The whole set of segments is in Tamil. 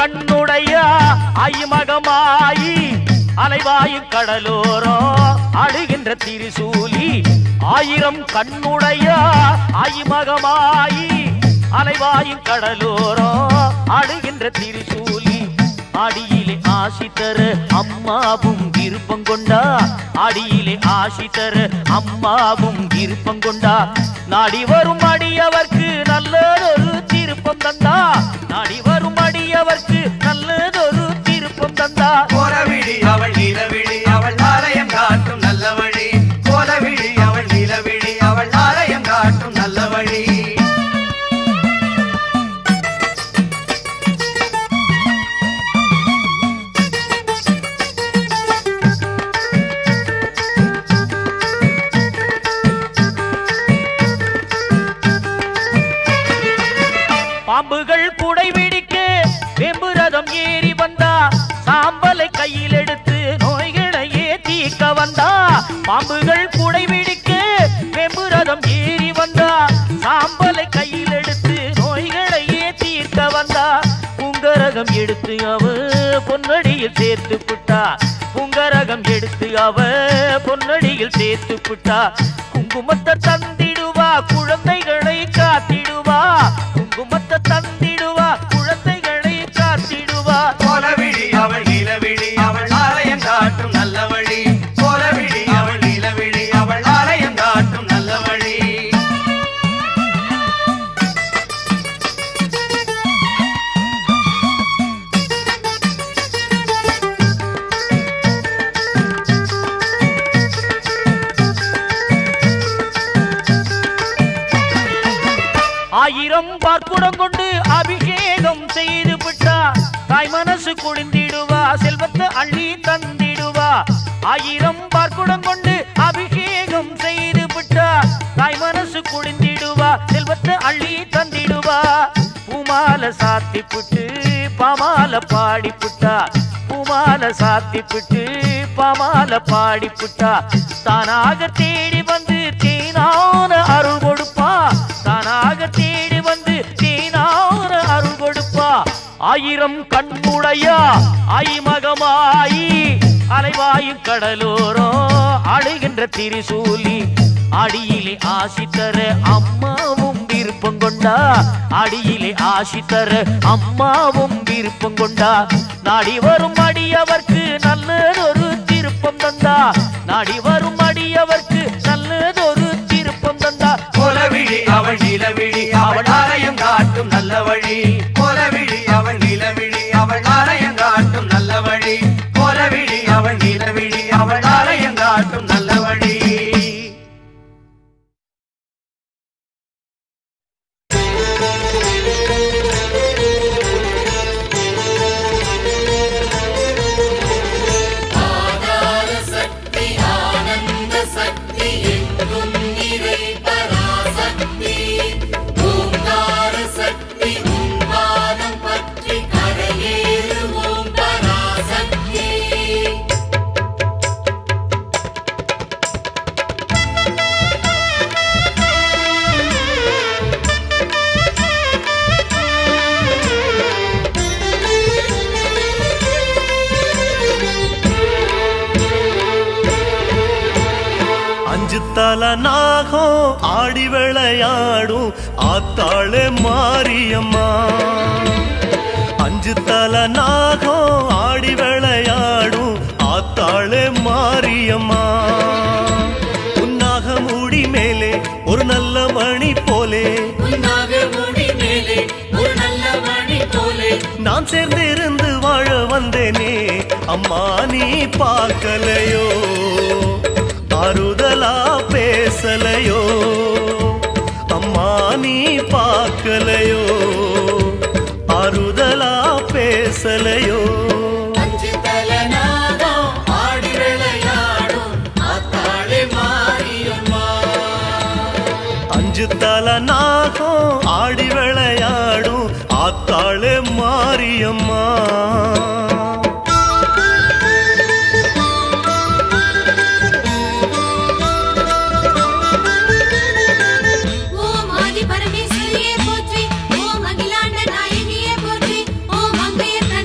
கண்ணுடைய ஐமகமாயி அலைவாயும் கடலோரம் அழுகின்ற திரிசூலி ஆயிரம் கண்ணுடைய ஐமகமாயி அலைவாயும் கடலோரம் அழுகின்ற திரிசூலி அடியிலே ஆசி தர அம்மாவும் விருப்பம் கொண்டா அடியிலே ஆசி தர அம்மாவும் விருப்பம் கொண்டா நாடி வரும் அடியவர்க்கு நல்லதொரு திருப்பம் தந்தா நாடி வரும் அடியவர்க்கு நல்லதொரு திருப்பம் தந்தா கோலவிழி அவள் நிலவிழி அவள் ஆலயம் காட்டும் நல்ல வழி கோலவிழி அவள் நிலவிழி அவள் ஆலயம் காட்டும் நல்ல வழி பாம்புகள் குடை பிடிக்க வெம்பு ரதம் ஏறி வந்தா சாம்பலை கையில் எடுத்து நோய்களையே தீர்க்க வந்தா பாம்புகள் குடை பிடிக்க வெம்பு ரதம் ஏறி வந்தா சாம்பலை கையில் எடுத்து நோய்களையே தீர்க்க வந்தா புங்கரகம் எடுத்து அவ பொன்னடியில் சேர்த்து புட்டா புங்கரகம் எடுத்து அவ பொன்னடியில் சேர்த்து புட்டா குங்குமத்தை தந்திடுவா குழந்தைகளை காத்திடுவா குங்குமத்தை தந்திடுவா குழந்தைகளை காத்திடுவா கோலவிழி அவள் நிலவிழி அவள் ஆலயம் காட்டும் நல்ல வழி கோலவிழி அவள் நிலவிழி அவள் ஆலயம் காட்டும் நல்ல வழி ஆயிரம் பார்க்குடம் கொண்டு அபிஷேகம் செய்து விட்டா தாய் மனசு குளிந்திடுவா செல்வத்தை அள்ளி தந்திடுவா ஆயிரம் பார்க்குடம் கொண்டு அபிஷேகம் செய்து விட்டா தாய் மனசு குளிந்திடுவா செல்வத்தை அள்ளி தந்திடுவா பூமால சாத்தி புட்டு பாமால பாடி புட்டா பூமால சாத்தி புட்டு பாமால பாடி புட்டா தானாக தேடி வந்து தேனான அருள் கொடுப்பா தானாக தேடி வந்து தேனான அருள் கொடுப்பா ஆயிரம் கண்ணுடையா ஐமகமாயி அலைவாயும் கடலோரம் அழுகின்ற திரிசூலி அடியிலே ஆசி தர அம்மாவும் விருப்பம் கொண்டா அடியிலே ஆசி தர அம்மாவும் விருப்பம் கொண்டா நாடி வரும் அடியவர்க்கு நல்லதொரு திருப்பம் தந்தா நாடி வரும் அடியவர்க்கு நல்லதொரு திருப்பம் தந்தா கோலவிழி அவள் நிலவிழி அவள் ஆலயம் காட்டும் நல்ல வழி கோலவிழி அவள் நிலவிழி அவள் ஆலயம் காட்டும் நல்ல வழி கோலவிழி அவள் நிலவிழி அவள் ஆலயம் காட்டும் நல்ல வழி ஆதார சக்தி ஆனந்த சக்தி எங்கும் நிறை பராசக்தி ஓங்கார சக்தி உன்பாதம் பற்றி கரையேறுவோம் பராசக்தி அஞ்சு தல நாகம் ஆடி விளையாடும் ஆத்தாளே மாரியம்மா அஞ்சு தல நாகம் ஆடி விளையாடும் ஆத்தாளே மாரியம்மா உன்னாக மூடி மேலே ஒரு நல்ல மணி போலே உன்னாக முடி மேலே ஒரு நல்ல மணி போலே நான் சேர்ந்திருந்து வாழ வந்தேனே அம்மா நீ பார்க்கலையோ ஆறுதலா பேசலையோ அம்மா நீ பார்க்கலையோ ஆறுதலா பேசலையோ அஞ்சு தலநாகம் ஆடி விளையாடும் ஆத்தாளே மாரியம்மா அஞ்சு தல நாகம் ஆடி விளையாடும் ஆத்தாளே மாரியம்மா ஓம் ஆதி பரமேஸ்வரியே போற்றி ஓம் அகிலாண்ட நாயகியே போற்றி ஓம் அங்கையர்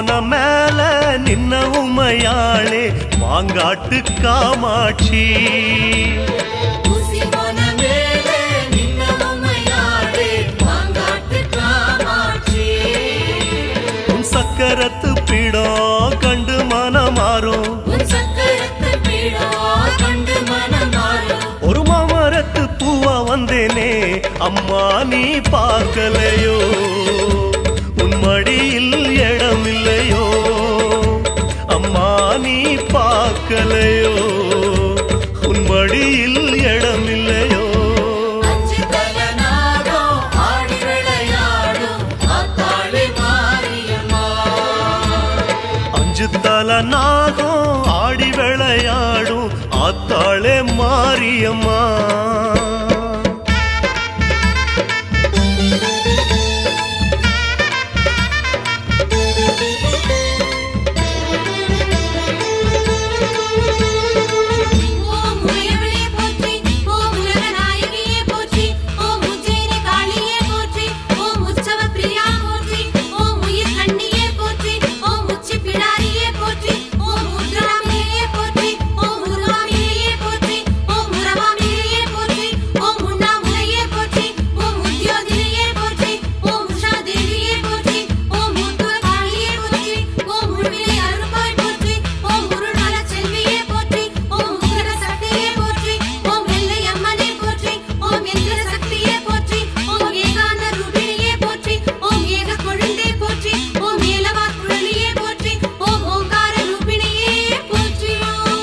மோன மேல நின்ன உமையாளே மாங்காட்டு காமாட்சி ஊசி போன மேலே நின்ன உமையாளே மாங்காட்டு காமாட்சி உன் சக்கரத்து பீடம் கண்டு மனமாறும் உன் சக்கரத்து பீடோ கண்டு மனம் மாறும் ஒரு மாமரத்து பூவா வந்தேனே அம்மா நீ பார்க்கலையோ உன் மடியில் இடமில்லையோ அம்மா நீ பார்க்கலையோ உன் மடியில் இடமில்லையோ அஞ்சு தல நாடும் ஆடி விளையாடும் ஆத்தாளி மாரியம்மா அஞ்சு தல நாகம் ஆடி விளையாடும் ஆத்தாளே மாரியம்மா ஓம் உயர்விலே போற்றி ஓம் உலக நாயகியே போற்றி ஓம் உஜ்ஜயினி காளியே போற்றி ஓம் உற்சவ பிரியா போற்றி ஓம் உயிர் கண்ணியே போற்றி ஓம் உச்சி பிடாரியே போற்றி ஓம் உத்ராமியே போற்றி ஓம் உருவாமியே போற்றி ஓம் உரவாமியே போற்றி ஓம் உண்ணாமுலையே போற்றி ஓம் உத்யோதினியே போற்றி ஓம் உஷா தேவியே போற்றி ஓம் முத்துவ காளியே போற்றி ஓம் உருவிலே அருள்பாய் போற்றி ஓம் உருநல செல்வியே போற்றி ஓம் உக்ர சக்தியே போற்றி ஓம் வெள்ளை அம்மனே போற்றி ஓம் எந்திர சக்தியே போற்றி ஓம் ஏகாந்த ரூபிணியே போற்றி ஓம் ஏக கொழுந்தே போற்றி ஓம் ஏலவா குழலியே போற்றி ஓம் ஓங்கார ரூபிணியே போற்றி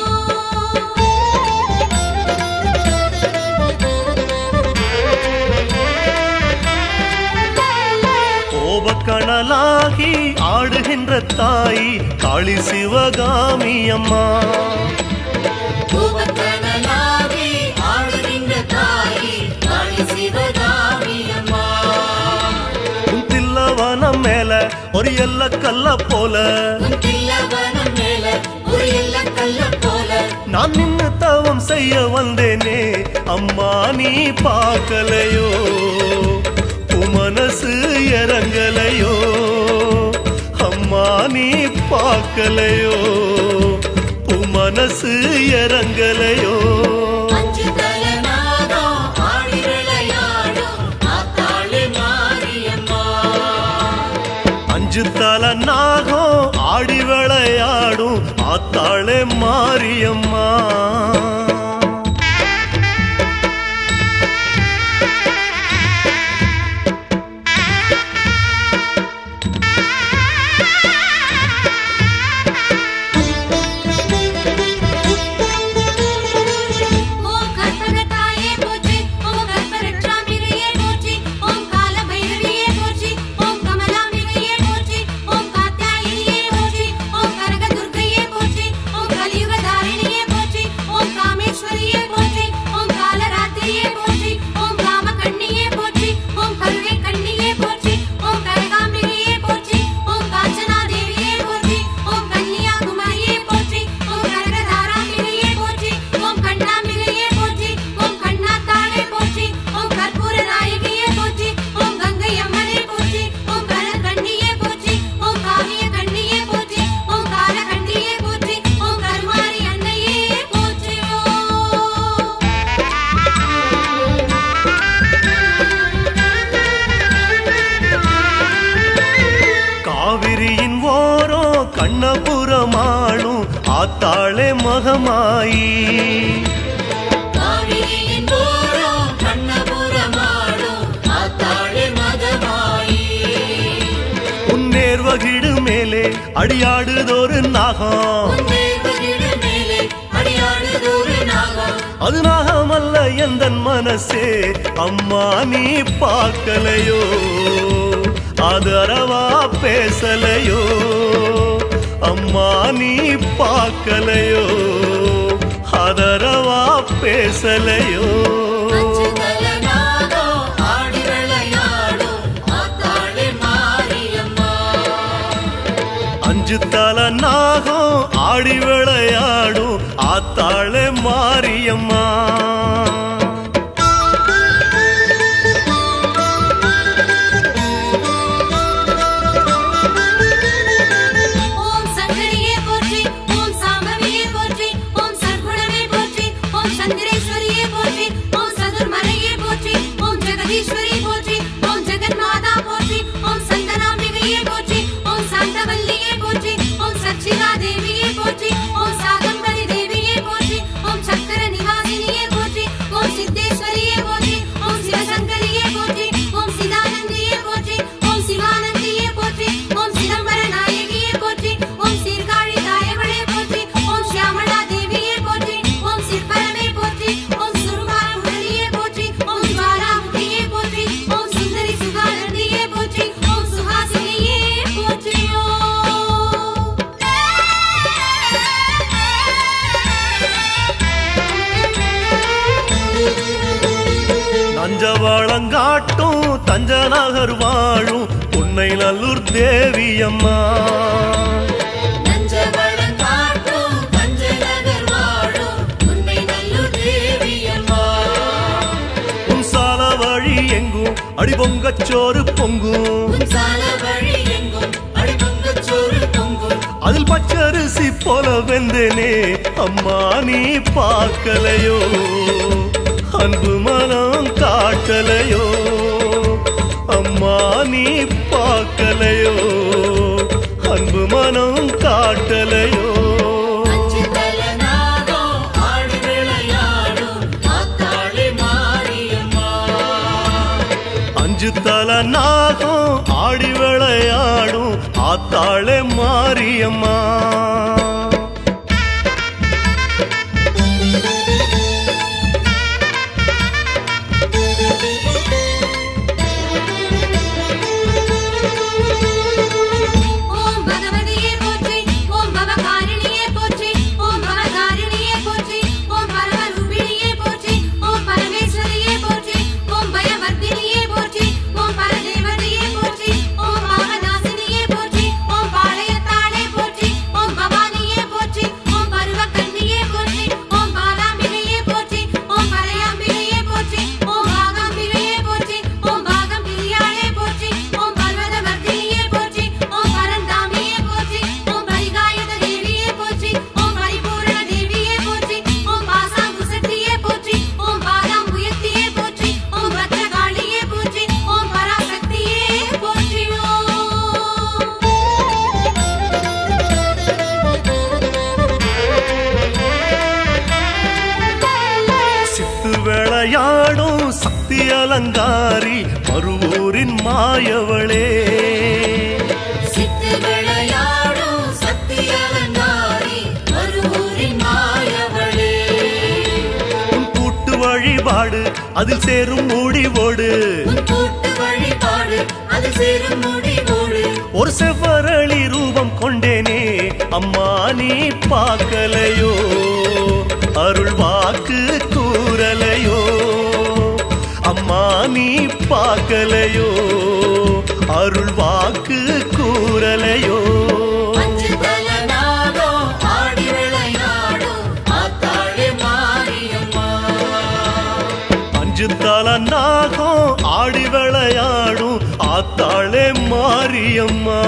கோபக்கணலாகி ஆடுகின்ற தாய் காளி சிவகாமி அம்மா பூவக்கணலாகி ஆடுகின்ற தாயி காளி சிவகாமி அம்மா உன் தில்லவனம் மேல ஒரு எல்ல கல்ல போல உன் தில்லவனம் மேல ஒரு எல்ல கல்ல போல நான் நின்னு தவம் செய்ய வந்தேனே அம்மா நீ பார்க்கலையோ உன் மனசு இறங்கலையோ அம்மா நீ பார்க்கலையோ உன் மனசு இறங்கலையோ அஞ்சு தல நாகம் ஆடி விளையாடும் ஆத்தாளி மாரியம்மா அஞ்சு தல நாகம் ஆடி விளையாடும் ஆத்தாளே மாரியம்மா ஓம் கற்பகத்தாயே போற்றி ஓம் கற்பரட்சாம்பிகையே போற்றி ஓம் காலபைரவியே போற்றி ஓம் கமலாம்பிகையே போற்றி ஓம் காத்யாயினியே போற்றி ஓம் கனகதுர்க்கையே போற்றி ஓம் கலியுக தாரிணியே போற்றி ஓம் காமேஸ்வரியே போற்றி ஓம் காலராத்திரியே போற்றி ஓம் காமகண்ணியே போற்றி ஓம் கருணை கண்ணியே போற்றி ஓம் கனகாம்பிகையே போற்றி ஓம் காஞ்சனாதேவியே போற்றி ஓம் கன்னியாகுமரியே போற்றி ஓம் கனகதாராம்பிகையே போற்றி ஓம் கண்ணாம்பிகையே போற்றி ஓம் கண்ணாத்தாளே போற்றி ஓம் கற்பூர நாயகியே போற்றி ஓம் கங்கை அம்மனே போற்றி ஓம் கலர் கண்ணியே போற்றி ஓம் காவிய கண்ணியே போற்றி ஓம் கால கண்ணியே போற்றி ஓம் கருமாரி அன்னையே போற்றி காவிரியின் ஓரம் கண்ணபுரமாளும் ஆத்தாளே மகமாயி காவிரியின் போரும் கண்ணபுரமாடும் ஆத்தாளே மதமாயி உன்னேர்வகிடு மேலே அடியாடுதொரு நாகம் உன்னேர்வகிடு மேலே அடியாடுதொரு நாகம் அது நாகமல்ல எந்தன் மனசே அம்மா நீ பார்க்கலையோ அது அறவா பேசலையோ அம்மா நீ பார்க்கலையோ அதரவா பேசலையோ அஞ்சு தல நாகம் ஆடி விளையாடும் ஆத்தாளே மாரியம்மா அஞ்சு தல நாகம் ஆடி விளையாடும் ஆத்தாளே மாரியம்மா கஞ்சநகர் வாழும் உன்னை நல்லூர் தேவியம்மா நஞ்சவளம் காட்டும் பஞ்சநகர் வாழும் உன்னை நல்லூர் தேவியம்மா உன் சால வழி எங்கும் அடிபொங்கச்சோறு பொங்கும் உன் சால வழி எங்கும் அடிபங்கச் சோறு பொங்கும் அதில் பச்சரிசி போல வெந்தனே அம்மா நீ பார்க்கலையோ அன்பு மனம் காட்டலையோ அம்மா நீ பார்க்கலையோ அன்பு மனம் காட்டலையோ அஞ்சு தலநாகம் ஆடி விளையாடும் ஆத்தாளி மாரியம்மா அஞ்சு தல நாகம் ஆடி விளையாடும் ஆத்தாளே மாரியம்மா ஓம் பகவதியே போற்றி ஓம் பவகாரிணியே போற்றி ஓம் பவகாரிணியே போற்றி ஓம் பரமரூபிணியே போற்றி ஓம் பரமேஸ்வரியே போற்றி ஓம் பயவர்த்தினியே போற்றி ஓம் பரதேவதையே போற்றி ஓம் பாவநாசினியே போற்றி ஓம் பாளையத்தாளே போற்றி ஓம் பவானியே போற்றி ஓம் பருவக்கன்னியே போற்றி ஓம் பாலாம்பிகையே போற்றி ஓம் பரையாம்பிகையே போற்றி ஓம் பாகாம்பிகையே போற்றி ஓம் பாகம் பிரியாளே போற்றி ஓம் பர்வதவர்த்தினியே போற்றி ஓம் பரந்தாமியே போற்றி ஓம் பரிகாயத தேவியே போற்றி ஓம் பரிபூரண தேவியே போற்றி ஓம் பாசாங்குசக்தியே போற்றி ஓம் பாதாம்புயத்தியே போற்றி ஓம் பத்ரகாளியே போற்றி ஓம் பராசக்தியே போற்றி சித்து விளையாடும் சக்தி அலங்காரி மறுவூரின் மாயவளே சித்து விளையாடும் சக்தி அலங்காரி மறுவூரின் மாயவளே உன் கூட்டு வழிபாடு அதில் சேரும் முடிவோடு உன் கூட்டு வழிபாடு அது சேரும் முடிவோடு ஒரு செவ்வரளி ரூபம் கொண்டேனே அம்மா நீ பார்க்கலையோ அருள் வாக்கு கூறலையோ அம்மா நீ பார்க்கலையோ அருள் வாக்கு கூறலையோ அஞ்சு தலநாகம் ஆடி விளையாடும் ஆத்தாளி மாரியம்மா அஞ்சு தல நாகம் ஆடி விளையாடும் ஆத்தாளே மாரியம்மா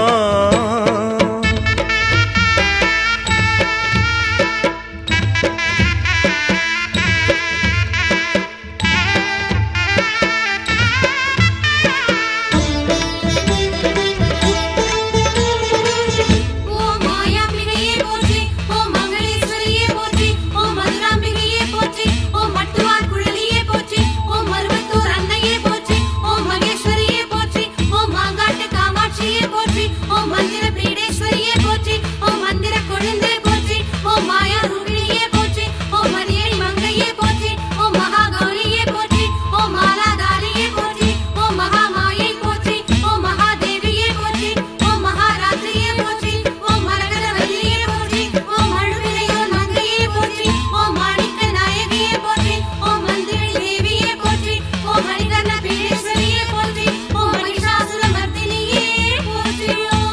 ஓம் மாயாம்பிகையே போற்றி ஓம் மங்களேஸ்வரியே போற்றி ஓம் மதுராம்பிகையே போற்றி ஓம் மட்டுவார் குழலியே போற்றி ஓம் மருவத்தூர் அன்னையே போற்றி ஓம் மகேஸ்வரியே போற்றி ஓம் மாங்காட்டு காமாட்சியே போற்றி ஓம் மந்திர பீடேஸ்வரியே போற்றி ஓம் மந்திர கொழுந்தே போற்றி ஓம் மாயா ரூபிணியே போற்றி ஓம் மதியடி மங்கையே போற்றி ஓம் மகா கௌரியே போற்றி ஓம் மாலாதாரியே போற்றி ஓம் மகாமாயை போற்றி ஓம் மகாதேவியே போற்றி ஓம் மகாராத்திரியே போற்றி ஓம் மரகதவல்லியே போற்றி ஓம் அழுவினையோர் மங்கையே போற்றி ஓம் மாணிக்க நாயகியே போற்றி ஓம் மந்திரி தேவியே போற்றி ஓம் மணிகர்ண பீடேஸ்வரியே போற்றி ஓம் மகிஷாசுர மர்தினியே போற்றி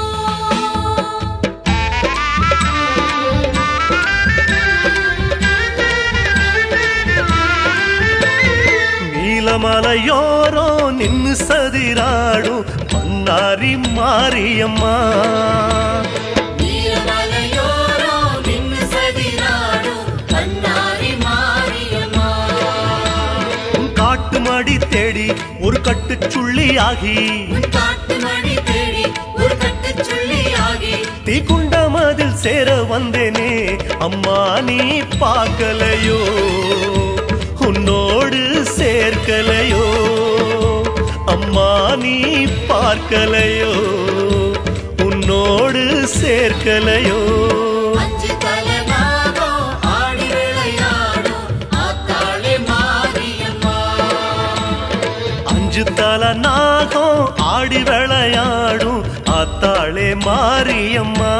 நீலமலையோரோ நின்னு சதிராடும் மன்னாரி மாரியம்மா நீலமலையோரோ நின்னு சதிராடும் கண்ணாரி மாரியம்மா உன் காட்டு மடி தேடி ஒரு கட்டுச் சுள்ளியாகி உன் காட்டு மணி தேடி ஒரு கட்டுச் சொல்லியாகி தீக்குண்டமதில் சேர வந்தேனே அம்மா நீ பார்க்கலையோ உன்னோடு சேர்க்கலையோ அம்மா நீ பார்க்கலையோ உன்னோடு சேர்க்கலையோ அஞ்சு தலநாகம் ஆடி விளையாடும் ஆத்தாளி மாரியம்மா அஞ்சு தல நாகம் ஆடி விளையாடும் ஆத்தாளே மாரியம்மா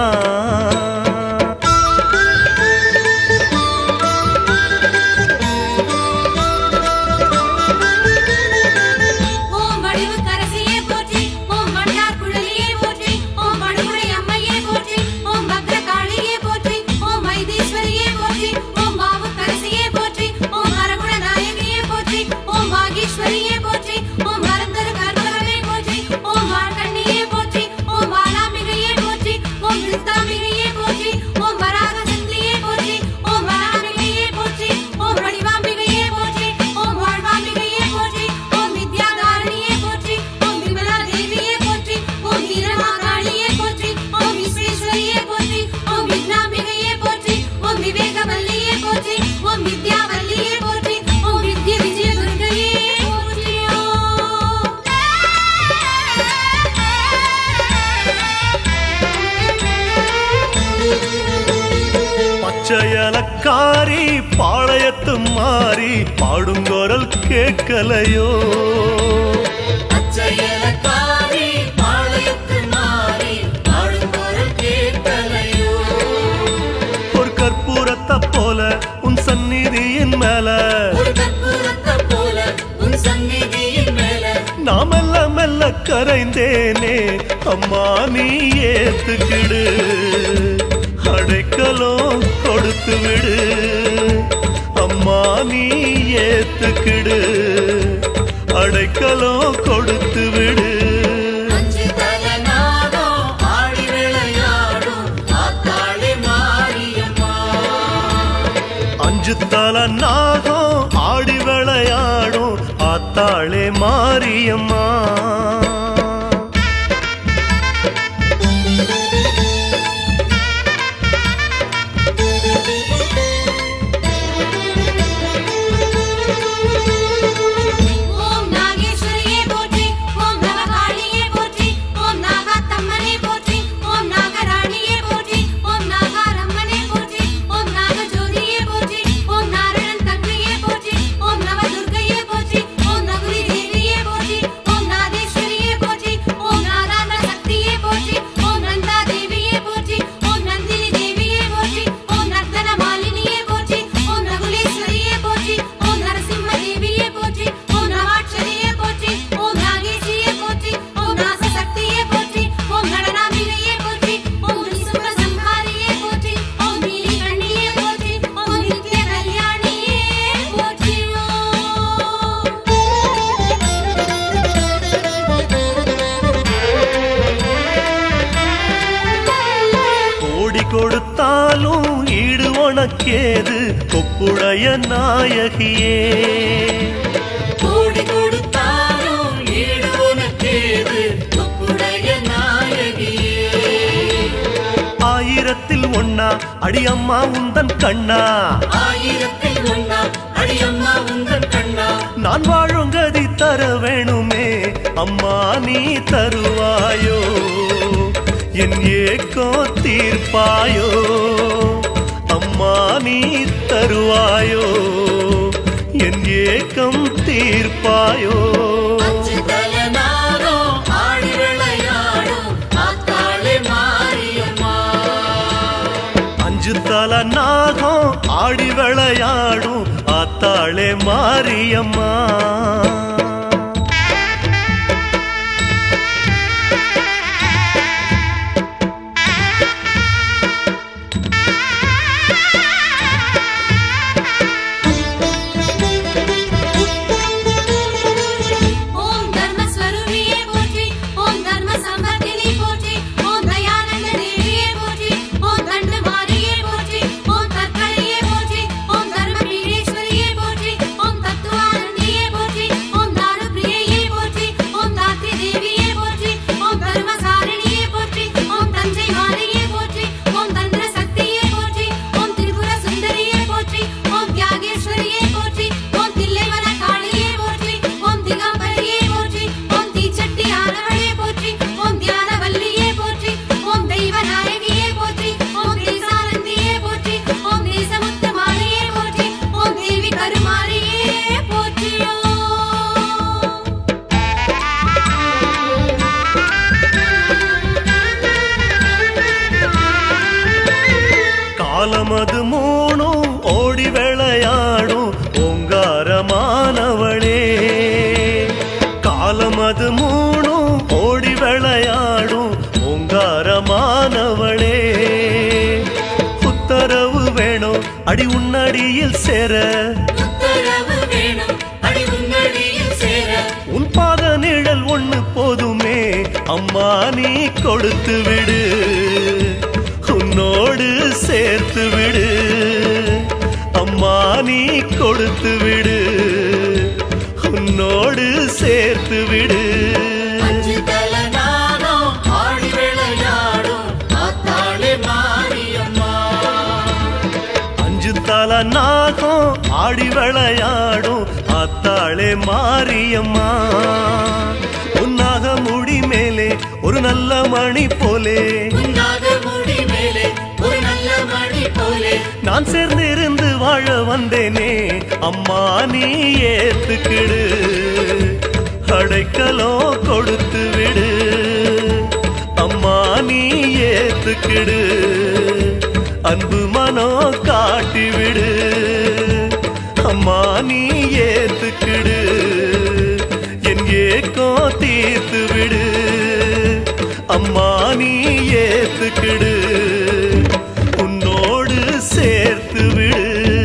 ஓம் வடிவு கரசி பச்சையலக்காரி பாளையத்து மாறி பாடுங்கோரல் கேட்கலையோ அச்சையலக்காரி பாளையத்து மாறி ஆடுங்கோரல் கேட்கலையோ ஒரு கற்பூரத்தை போல உன் சந்நிதியின் மேல ஒரு கற்பூரத்தை போல உன் சந்நிதியின் மேல நான் மெல்ல மெல்ல கரைந்தேனே அம்மா நீ ஏத்துக்கிடு அடைக்கலம் கொடுத்து விடு அம்மா நீ ஏத்துக்கிடு அடைக்கலம் கொடுத்து விடு அஞ்சு தலை நாகம் ஆடி விளையாடும் ஆத்தாளி மாரியம்மா அஞ்சு தல நாகம் ஆடி விளையாடும் ஆத்தாளே மாரியம்மா ஓம் நாகேஸ்வரியே போற்றி ஓம் நவகாளியே போற்றி ஓம் நாகாத்தம்மனே போற்றி ஓம் நாகராணியே போற்றி ஓம் நாகாரம்மனே போற்றி ஓம் நாகஜோதியே போற்றி ஓம் நாராயணன் தங்கையே போற்றி ஓம் நவதுர்க்கையே போற்றி ஓம் நகுரி தேவியே போற்றி ஓம் நாதேஸ்வரியே போற்றி ஓம் நாராயண சக்தியே போற்றி ஓம் நந்தா தேவியே போற்றி ஓம் நந்தினி தேவியே போற்றி ஓம் நர்த்தன மாலினியே போற்றி ஓம் நகுலேஸ்வரியே போற்றி ஓம் நரசிம்ம தேவியே போற்றி ஓம் நவாட்சரியே போற்றி ஓம் நாகேஷியே போற்றி ஓம் நாச சக்தியே போற்றி ஓம் நடனாம்பிகையே போற்றி ஓம் நிசும்ப சம்ஹாரியே போற்றி ஓம் நீலி கண்ணியே போற்றி ஓம் நித்ய கல்யாணியே போற்றி கோடி கொடுத்தாலும் ஈடு உனக்கேது கொப்புடைய நாயகியே கோடி கொடுத்தாலும் ஈடு உனக்கேது உப்புடைய நாயகியே ஆயிரத்தில் ஒன்னா அடியம்மா உந்தன் கண்ணா ஆயிரத்தில் ஒன்னா அடியம்மா உந்தன் கண்ணா நான் வாழும் கதி தர வேணுமே அம்மா நீ தருவாயோ என் ஏக்கோ தீர்ப்பாயோ அம்மா நீ தருவாயோ என் ஏக்கம் தீர்ப்பாயோ அஞ்சு தலை நாகம் ஆடி விளையாடும் ஆத்தாளி மாரியம்மா அஞ்சு தல நாகம் ஆடி விளையாடும் ஆத்தாளே மாரியம்மா ஓம் தர்மஸ்வரூபியே போற்றி ஓம் தர்ம சம்பர்த்தினி போற்றி ஓம் தயானந்த தேவியே போற்றி ஓம் தண்டு மாரியே போற்றி ஓம் தற்கலையே போற்றி ஓம் தர்ம பீடேஸ்வரியே போற்றி ஓம் தத்துவானந்தியே போற்றி ஓம் தாரு பிரியையே போற்றி ஓம் தாத்ரி தேவியே போற்றி ஓம் தர்மசாரிணியே போற்றி ஓம் தஞ்சை மாரியே போற்றி ஓம் தந்திர சக்தியே போற்றி ஓம் திரிபுர சுந்தரியே போற்றி ஓம் தியாகேஸ்வரியே போற்றி ஓம் தில்லைவன காளியே போற்றி ஓம் திகம்பரியே போற்றி ஓம் தீச்சட்டி ஆனவளே போற்றி ஓம் தியானவல்லியே போற்றி ஓம் தெய்வ நாயகியே போற்றி ஓம் தேசானந்தியே போற்றி ஓம் தேசமுத்த மாலையே போற்றி ஓம் தேவி கருமாரியே போற்றியோ காலமது மூணும் ஓடி விளையாடும் ஓங்காரமானவளே காலமது மூணும் ஓடி விளையாடும் ஓங்காரமானவளே உத்தரவு வேணும் அடி உன்னடியில் சேர உத்தரவு வேணும் அடி உன்னடியில் சேர உன் பாத நிழல் ஒண்ணு போதுமே அம்மா நீ கொடுத்து விடு உன்னோடு சேர்த்து விடு அம்மா நீ கொடுத்து விடு உன்னோடு சேர்த்து விடு அஞ்சு தலை நாகம் ஆடி விளையாடும் ஆத்தாளி மாரியம்மா அஞ்சு தல நாகம் ஆடி விளையாடும் ஆத்தாளே மாரியம்மா உன்னாக முடி மேலே ஒரு நல்ல மணி போலே உன்னாக முடி மேலே ஒரு நல்ல மணி போ போலே நான் சேர்ந்திருந்து வாழ வந்தேனே அம்மா நீ ஏத்துக்கிடு அடைக்கலம் கொடுத்து விடு அம்மா நீ ஏத்துக்கிடு அன்பு மனோ காட்டி விடு அம்மா நீ ஏத்துக்கிடு என் ஏக்கம் தீர்த்து விடு அம்மா நீ ஏத்துக்கிடு உன்னோடு சேர்த்து விடு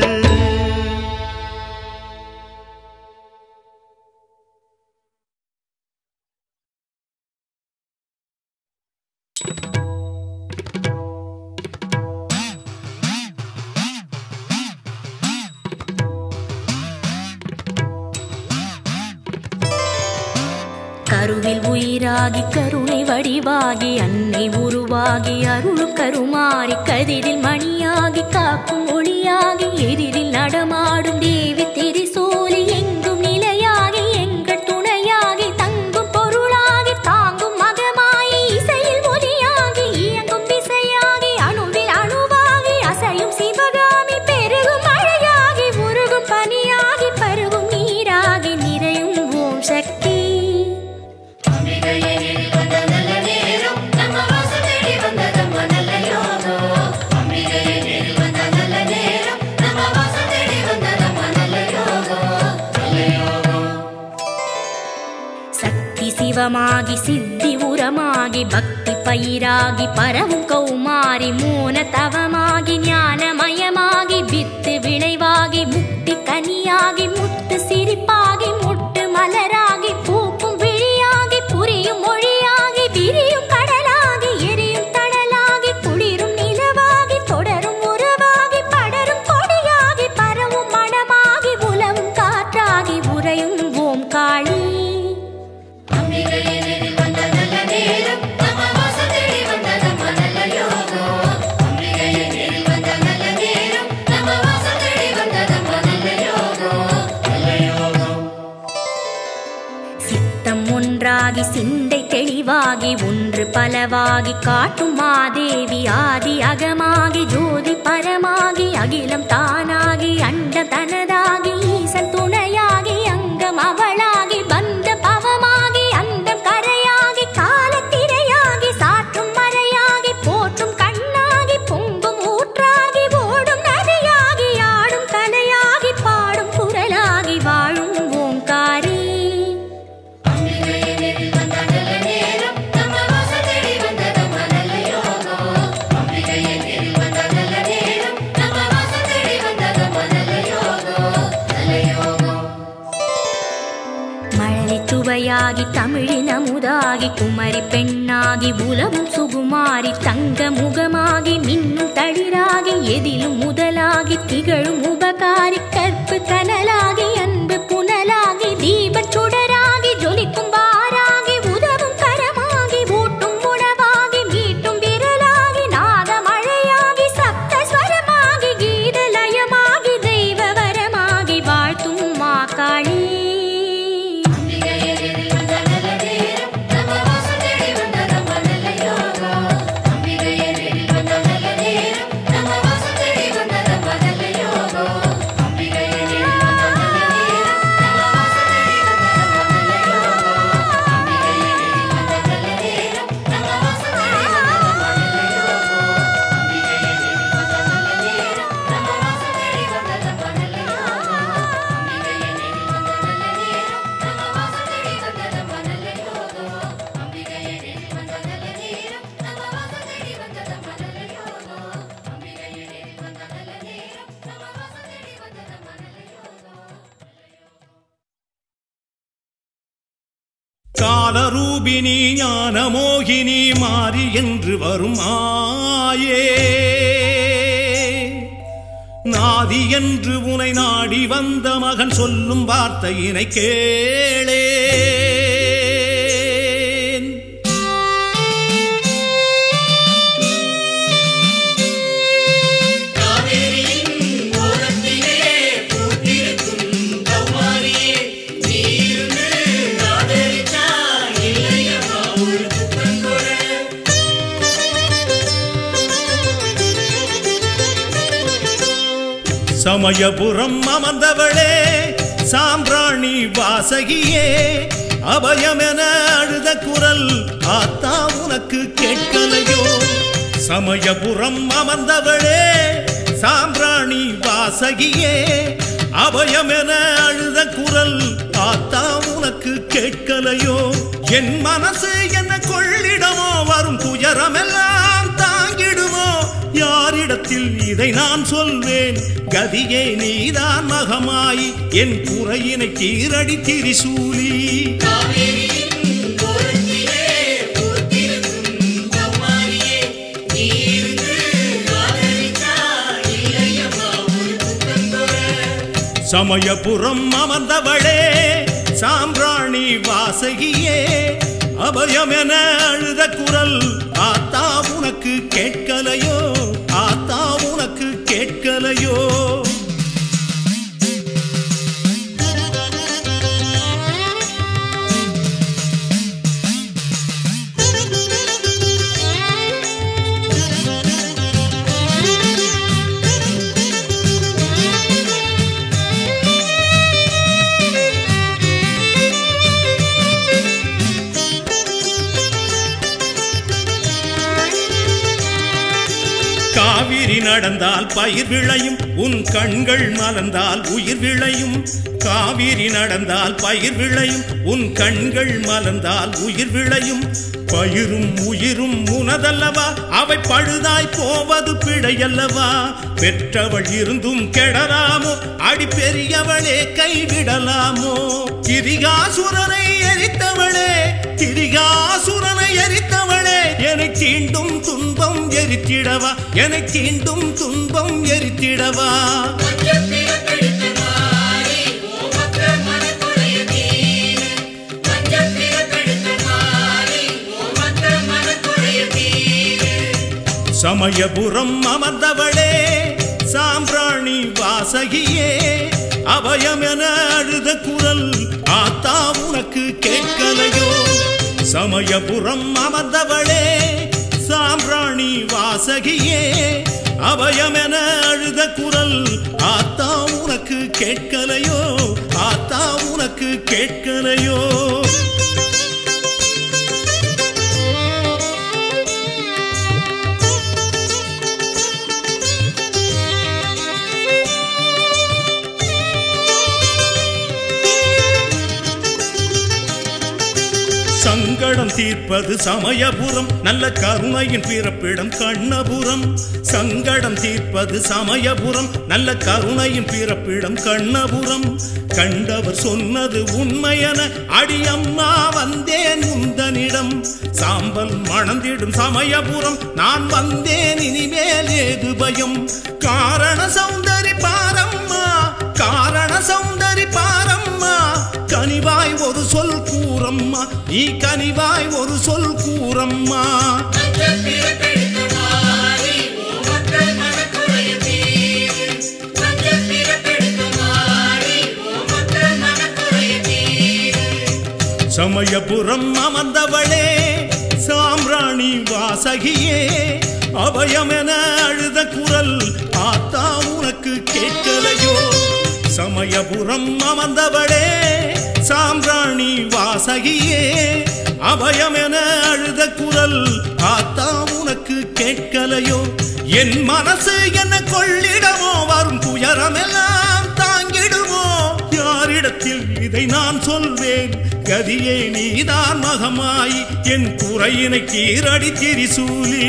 கருவில் உயிராகி கருணை வடிவாகி அன்னை உருவாகி அருள் கருமாறி கதிரில் மணியாகி காக்கும் ஒளியாகி எதிரில் நடமாடும் தேவி திரிசூலி எங்கும் நிலையாகி எங்கள் துணையாகி தங்கும் பொருளாகி தாங்கும் மகமாயி இசையில் ஒலியாகி இயங்கும் திசையாகி அணுவில் அணுவாகி அசையும் சிவகாமி பெருகும் மழையாகி உருகும் பனியாகி பருகும் நீராகி நிறையும் ஓம் சக்தி அம்பிகையே நேரில் வந்த நல்ல நேரம் நம்ம வாசல் தேடி வந்ததம்மா நல்ல யோகம் அம்பிகையே நேரில் வந்த நல்ல நேரம் நம்ம வாசல் தேடி வந்ததம்மா நல்ல யோகம் நல்ல யோகம் சக்தி சிவமாகி சித்தி உரமாகி பக்தி பயிராகி பரவும் கௌமாரி மூன தவமாகி ஞானமயமாகி வித்து விளைவாகி முக்தி கனியாகி முத்து சிரிப்பாகி முட்டு மலராகி பூக்கும் விழியாகி புரியும் மொழியாகி விரியும் கடலாகி எரியும் தடலாகி குளிரும் நிலவாகி தொடரும் உறவாகி படரும் கொடியாகி பரவும் மனமாகி உலவும் காற்றாகி உறையும் ஓம் காளி அம்பிகையே நேரில் வந்த நல்ல நேரம் நம்ம வாசல் தேடி வந்ததம்மா நல்ல யோகம் அம்பிகையே நேரில் வந்த நல்ல நேரம் நம்ம வாசல் தேடி வந்ததம்மா நல்ல யோகம் நல்ல யோகம் சித்தம் ஒன்றாகி சிந்தை தெளிவாகி ஒன்று பலவாகி காட்டும் மாதேவி ஆதி அகமாகி ஜோதி பரமாகி அகிலம் தானாகி அண்ட தனதாகி ஈசன் துணையாகி அங்கம் அவளாகி பந்த பவமாகி அந்தம் கரையாகி காலத்திரையாகி சாற்றும் மறையாகி போற்றும் கண்ணாகி பொங்கும் ஊற்றாகி ஓடும் நதியாகி ஆடும் கலையாகி பாடும் குரலாகி வாழும் ஓங்காரி அம்பிகையே நேரில் வந்த நல்ல நேரம் நம்ம வாசல் தேடி வந்ததம்மா நல்ல யோகம் அம்பிகையே நேரில் வந்த நல்ல நேரம் நம்ம வாசல் தேடி வந்ததம்மா நல்ல யோகம் நல்ல யோகம் மழலை சுவையாகி தமிழின் அமுதாகி குமரி பெண்ணாகி உலவும் சுகுமாரி தங்க முகமாகி மின்னும் தளிராகி எதிலும் முதலாகி திகழும் உபகாரி கற்பு கனலாகி அன்பு புனலாகி தீபச் சுடராகி ஜொலிக்கும் வாராகி உதவும் கரமாகி ஊட்டும் உணவாகி மீட்டும் விரலாகி நாத மழையாகி சப்த ஸ்வரமாகி கீத லயமாகி தெய்வ வரமாகி வாழ்த்தும் மாகாளி அம்பிகையே நேரில் வந்த நல்ல நேரம் நம்ம வாசல் தேடி வந்ததம்மா நல்ல யோகம் அம்பிகையே நேரில் வந்த நல்ல நேரம் நம்ம வாசல் தேடி வந்ததம்மா நல்ல யோகம் அம்பிகையே நேரில் வந்த நல்ல நேரம் நம்ம வாசல் தேடி வந்ததம்மா நல்ல யோகம் அம்பிகையே நேரில் வந்த நல்ல நேரம் நம்ம வாசல் தேடி வந்ததம்மா நல்ல யோகம் அம்பிகையே நேரில் வந்த நல்ல நேரம் நம்ம வாசல் தேடி வந்ததம்மா நல்ல யோகம் அம்பிகையே நேரில் வந்த நல்ல நேரம் நம்ம வாசல் தேடி வந்ததம்மா நல்ல யோகம் அம்பிகையே நேரில் வந்த நல்ல நேரம் நம்ம வாசல் தேடி வந்ததம்மா நல்ல யோகம் அம்பிகையே நேரில் வந்த நல்ல நேரம் நம்ம வாசல் தேடி வந்ததம்மா நல்ல யோகம் காலரூபிணி ஞானமோகினி மாறி என்று வரும் ஆயே நாதி என்று உனை நாடி வந்த மகன் சொல்லும் வார்த்தையினை கேளே சமயபுரம் அமர்ந்தவளே சாம்பிராணி வாசகியே அபயமென அழுத குரல் ஆத்தா உனக்கு கேட்கலையோ சமயபுரம் அமர்ந்தவளே சாம்பிராணி வாசகியே அபயமென அழுத குரல் ஆத்தா உனக்கு கேட்கலையோ என் மனசு என்ன கொள்ளிடமோ வரும் துயரமெல்லாம் தாங்கிடுமோ யாரிடத்தில் இதை நான் சொல்வேன் கதியே நீதான் மகமாய் என் குறையினை கீரடி திரிசூலி சமயபுரம் அமர்ந்தவளே சாம்பிராணி வாசகியே அபயமென அழுத குரல் ஆத்தா உனக்கு கேட்கலையோ ஆத்தா உனக்கு கேட்கலையோ காவிரி நடந்தால் பயிர் விளையும் உன் கண்கள் மலர்ந்தால் உயிர் விளையும் காவிரி நடந்தால் பயிர் விளையும் உன் கண்கள் மலர்ந்தால் உயிர் விளையும் பயிரும் உயிரும் உனதல்லவா அவை பழுதாய் போவது பிழையல்லவா பெற்றவள் இருந்தும் கெடலாமோ அடி பெரியவளே கைவிடலாமோ திரிகாசுரனை எரித்தவளே திரிகாசுரனை எரித்தவளே என்னை தீண்டும் துன்பம் எரித்திடவா என்னை தீண்டும் துன்பம் எரித்திடவா சமயபுரம் அமர்ந்தவளே சாம்பிராணி வாசகியே அபயமென அழுத குரல் ஆத்தா உனக்கு கேட்கலையோ சமயபுரம் அமர்ந்தவளே சாம்பிராணி வாசகியே அபயமென அழுத குரல் ஆத்தா உனக்கு கேட்கலையோ ஆத்தா உனக்கு கேட்கலையோ சங்கடம் தீர்ப்பது சமயபுரம் நல்ல கருணையின் பிறப்பிடம் கண்ணபுரம் சங்கடம் தீர்ப்பது சமயபுரம் நல்ல கருணையின் பிறப்பிடம் கண்ணபுரம் கண்டவர் சொன்னது உண்மையென அடியம்மா வந்தேன் முந்தனிடம் சாம்பல் மணந்திடும் சமயபுரம் நான் வந்தேன் இனிமேல் ஏது பயம் காரண சௌந்தரி பாரம்மா காரண சௌந்தரி பாரம்மா கனிவாய் ஒரு சொல் கூறம்மா நீ கனிவாய் ஒரு சொல் கூறம்மா சமயபுரம் அமர்ந்தவளே சாம்ராணி வாசகியே அபயமென அழுத குரல் ஆத்தா உனக்கு கேட்கலையோ சமயபுரம் அமர்ந்தவளே சாம்ராணி வாசகியே அபயமென அழுத குரல் ஆத்தா உனக்கு கேட்கலையோ என் மனசு என்ன கொள்ளிடமோ வரும் துயரமெல்லாம் தாங்கிடுமோ யாரிடத்தில் இதை நான் சொல்வேன் கதியே நீதான் மகமாய் என் குறையினை கீரடி திரிசூலி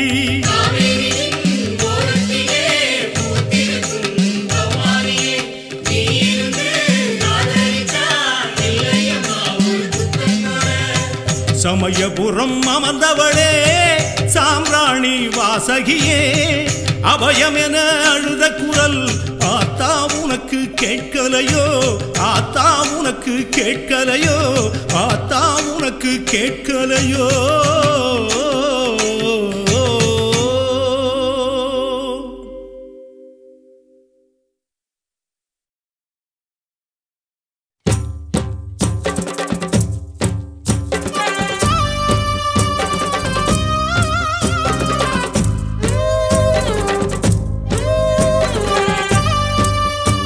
சமயபுரம் அமர்ந்தவளே சாம்ராணி வாசகியே அபயம் என அழுத குரல் ஆத்தா உனக்கு கேட்கலையோ ஆத்தா உனக்கு கேட்கலையோ ஆத்தா உனக்கு கேட்கலையோ Thank you.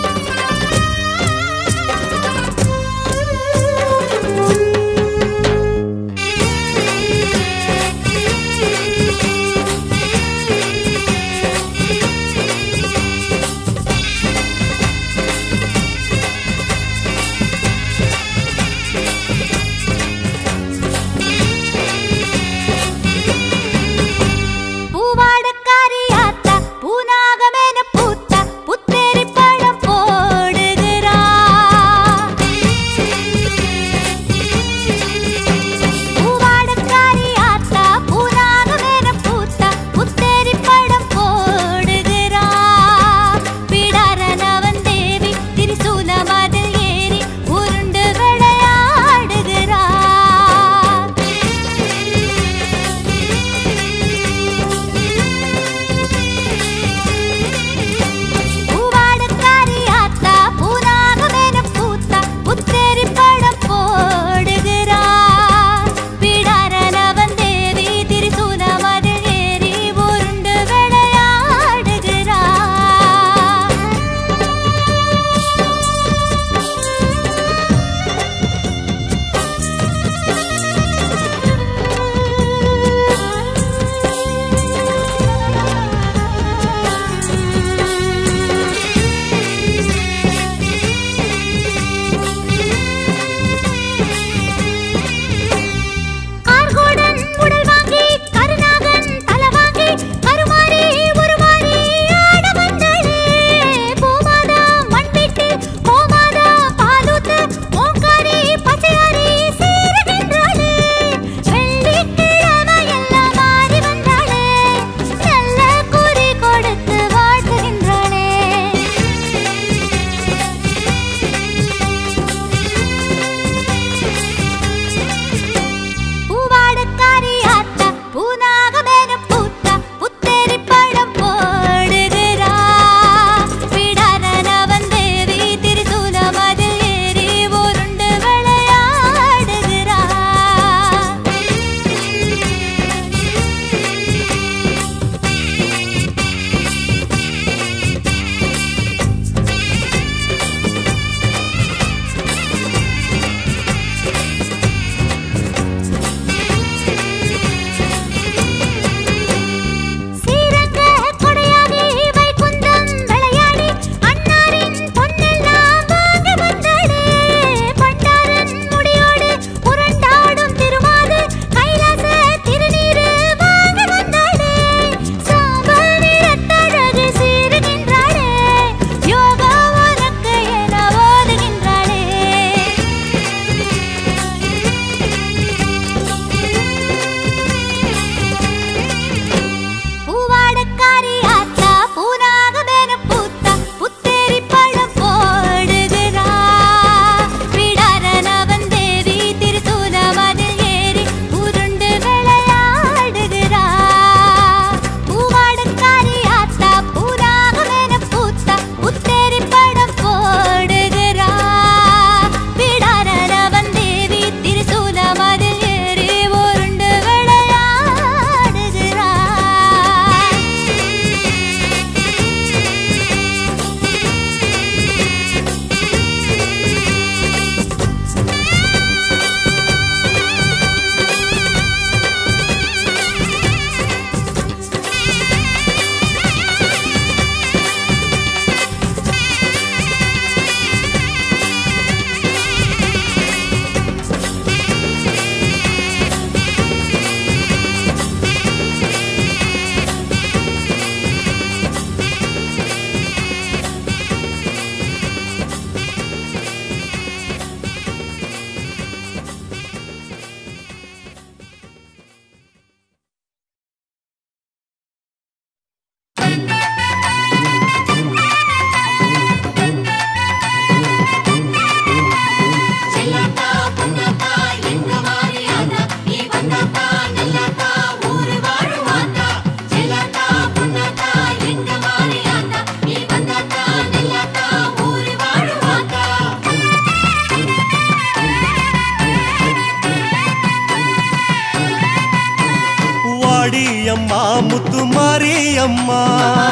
அம்மா முத்து மாரியம்மா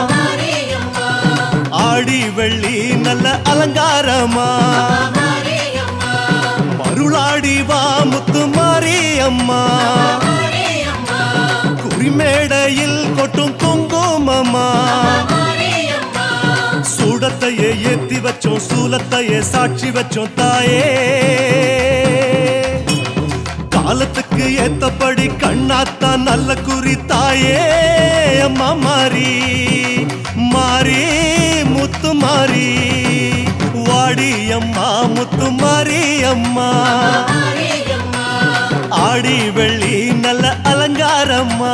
ஆடி வெள்ளி நல்ல அலங்காரமா மருளாடி வா முத்து மாரியம்மா குறிமேடையில் கொட்டும் குங்குமம்மா சூடத்தையே ஏத்தி வச்சோம் சூலத்தையே சாட்சி வச்சோம் தாயே காலத்துக்கு ஏத்தபடி கண்ணாத்தான் நல்ல குறி தாயே அம்மா மாறி மாறி முத்து மாறி வாடி அம்மா முத்து மாறி அம்மா ஆடி வெள்ளி நல்ல அலங்காரம்மா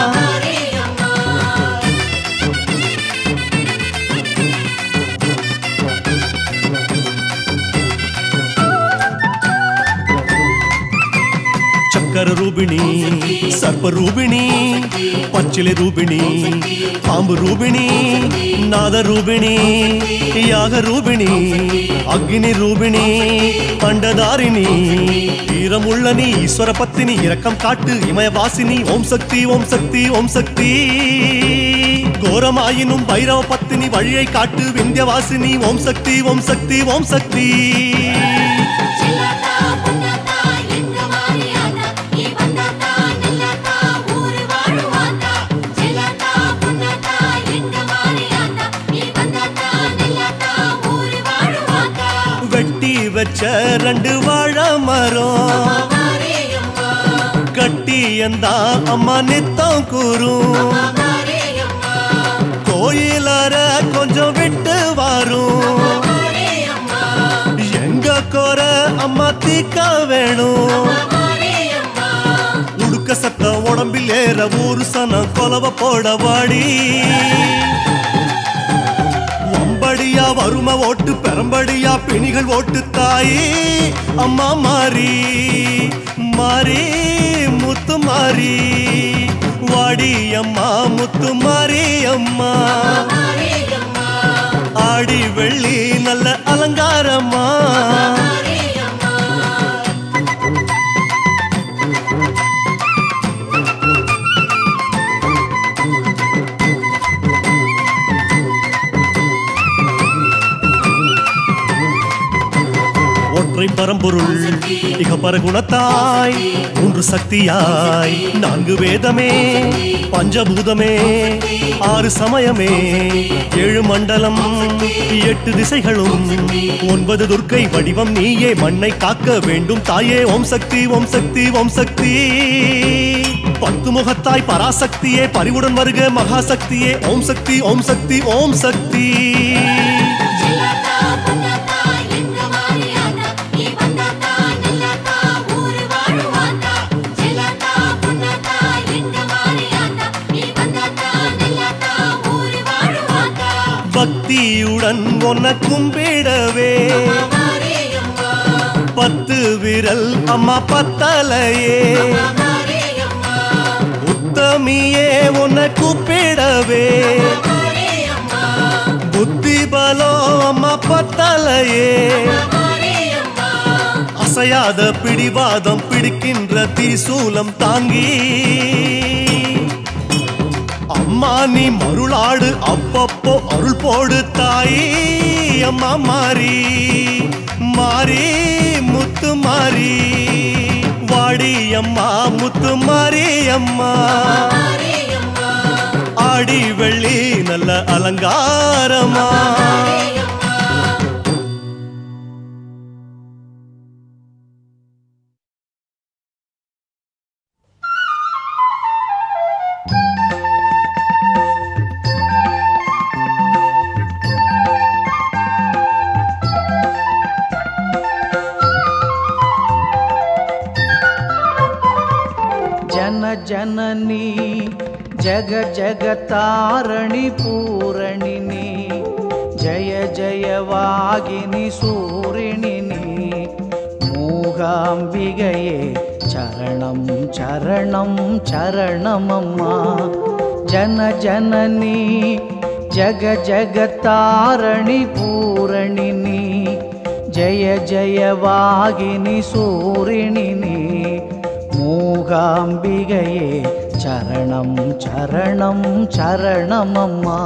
చక్కర రూపిణి సర్ప రూపిణి పచ్చిలి రూపిణి పాంబు రూపిణి నాద రూపిణి యాగ రూపిణి అగ్ని రూపిణి பண்டதாரிணி ஈரமுள்ள நீ ஈஸ்வர பத்தினி இரக்கம் காட்டு இமயவாசினி ஓம் சக்தி ஓம் சக்தி ஓம் சக்தி கோரமாயினும் பைரவ பத்தினி வழியை காட்டு விந்தியவாசினி ஓம் சக்தி ஓம் சக்தி ஓம் சக்தி செல்லாத்தா பொன்னாத்தா எங்க மாரியாத்தா நீ வந்தாத்தா நல்லாத்தா ஊரு வாழுவாத்தா செல்லாத்தா பொன்னாத்தா எங்க மாரியாத்தா நீ வந்தாத்தா நல்லாத்தா ஊரு வாழுவாத்தா வெட்டி வச்ச ரெண்டு வாழை மரம் மாரியம்மா கட்டி எந்தா அம்மா நித்தம் கூறும் மாரியம்மா கோயிலார கொஞ்சம் விட்டு வரும் மாரியம்மா எங்க கோர அம்மா தீக்க வேணும் மாரியம்மா உடுக்க சத்தம் உடம்பில் ஏற ஊரு சனம் கொலவ போட வாடி வம்படியா வரும ஓட்டு பெரம்படியா பிணிகள் ஓட்டு தாயி அம்மா மாறி மாறி முத்து மாறி வாடி அம்மா முத்து மாறி அம்மா மாரியம்மா ஆடி வெள்ளி நல்ல அலங்காரம்மா மாரியம்மா ஒற்றை பரம்பொருள் இக பரகுணத்தாய் மூன்று சக்தியாய் நான்கு வேதமே பஞ்சபூதமே ஆறு சமயமே ஏழு மண்டலம் எட்டு திசைகளும் ஒன்பது துர்க்கை வடிவம் நீயே மண்ணை காக்க வேண்டும் தாயே ஓம் சக்தி ஓம் சக்தி ஓம் சக்தி பத்து முகத்தாய் பராசக்தியே பரிவுடன் வருக மகாசக்தியே ஓம் சக்தி ஓம் சக்தி ஓம் சக்தி செல்லாத்தா பொன்னாத்தா எங்க மாரியாத்தா நீ வந்தாத்தா நல்லாத்தா ஊரு வாழுவாத்தா செல்லாத்தா பொன்னாத்தா எங்க மாரியாத்தா நீ வந்தாத்தா நல்லாத்தா ஊரு வாழுவாத்தா பக்தியுடன் உன்னை கும்பிடவே மாரியம்மா பத்து விரல் அம்மா பத்தலையே மாரியம்மா உத்தமியே உன்னை கூப்பிடவே மாரியம்மா புத்தி பலம் அம்மா பத்தலையே மாரியம்மா அசையாத பிடிவாதம் பிடிக்கின்ற திரிசூலம் தாங்கி அம்மா நீ மருளாடு அப்பப்போ அருள் போடு தாயி அம்மா மாறி மாறி முத்து மாறி வாடி அம்மா முத்து மாறி அம்மா மாரியம்மா ஆடி வெள்ளி நல்ல அலங்காரமா ಜನ ಜನನಿ ಜಗ ಜಗತಾರಣಿ ಪೂರಣಿನಿ ಜಯ ಜಯವಾಗಿನಿ ಸೂರಿಣಿನಿ ಮೂಗಾಂಬಿಗೆಯೇ ಚರಣಂ ಚರಣಂ ಚರಣಮಮ್ಮ ಜನ ಜನನಿ ಜಗ ಜಗತಾರಣಿ ಪೂರಣಿನಿ ಜಯ ಜಯವಾಗಿನಿ ಸೂರಿಣಿನಿ ಮೂಗಾಂಬಿಗೆಯೇ ಚ சரணம் சரணம் சரணமம்மா